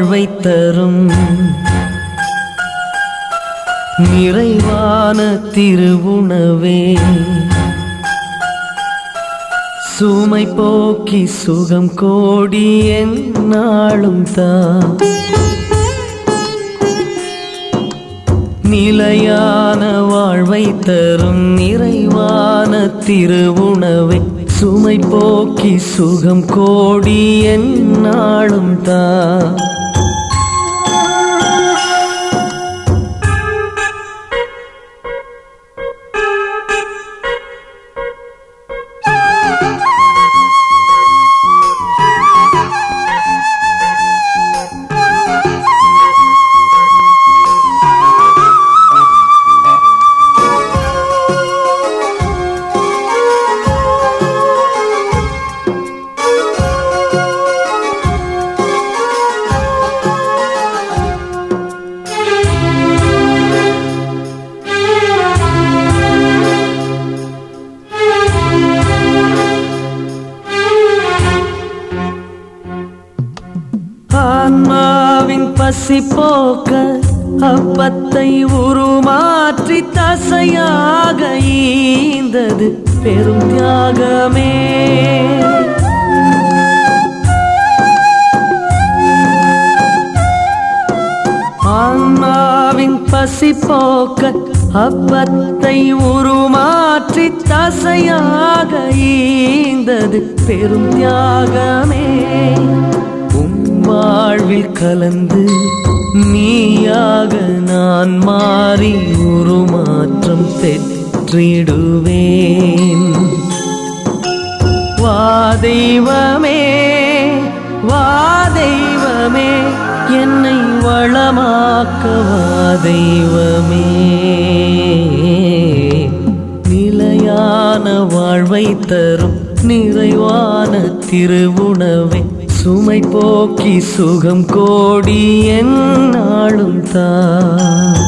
வாழ்வை தரும் நிறைவான திருவுணவே சுமை போக்கி சுகம் கோடி என்னாலும் தான் நிலையான வாழ்வை தரும் நிறைவான திருவுணவை சுமை போக்கி சுகம் கோடி என்னாலும் தான் ஆன்மாவின் பசி போக்க அப்பத்தை உருமாற்றி தசையாக ஈந்தது பெரும் தியாகமே ஆன்மாவின் பசி போக்க அப்பத்தை உருமாற்றி தசையாக ஈந்தது பெரும் தியாகமே உம் வாழ்வில் கலந்து நீயாக நான் மாறி உருமாற்றம் பெற்றிடுவேன் வா தெய்வமே வா தெய்வமே என்னை வளமாக்க வா தெய்வமே நிலையான வாழ்வை தரும் நிறைவான திருவுணவை சுமை போக்கி சுகம் கோடி என்னாலும் தான்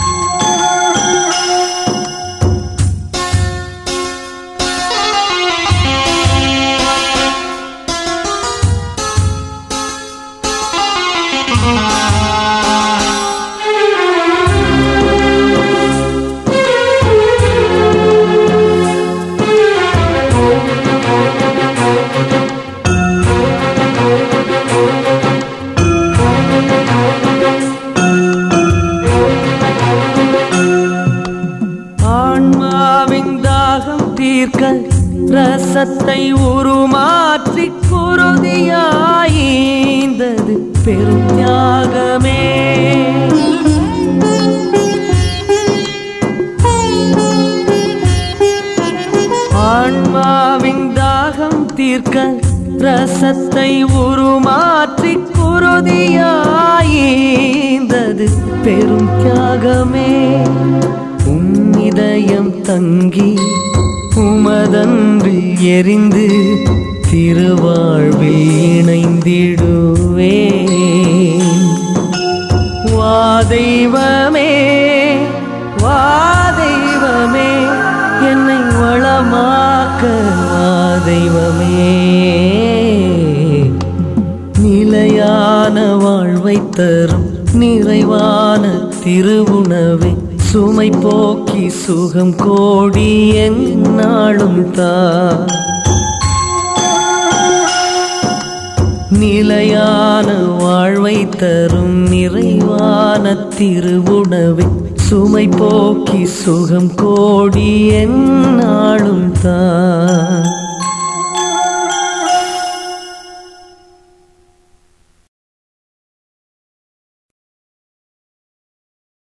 ஆன்மாவின் தாகம் தீர்க்க ரசத்தை உருமாற்றி குருதியாய்ந்தது பெரும் தியாகமே ஆன்மாவின் தாகம் தீர்க்க ரசத்தை உருமாற்றி குருதியாய்ந்தது பெரும் தியாகமே உம் இதயம் தங்கி உமதன்பில் எரிந்து திருவாழ்வில் இணைந்திடுவேன் வா தெய்வமே வா தெய்வமே என்னை வளமாக்க வா தெய்வமே நிலையான வாழ்வை தரும் நிறைவான திருவுணவே சுமை போக்கி சுகம் கோடி என்னாலும் தான் நிலையான வாழ்வை தரும் நிறைவான திருவுணவை சுமை போக்கி சுகம் கோடி என்னாலும் தான்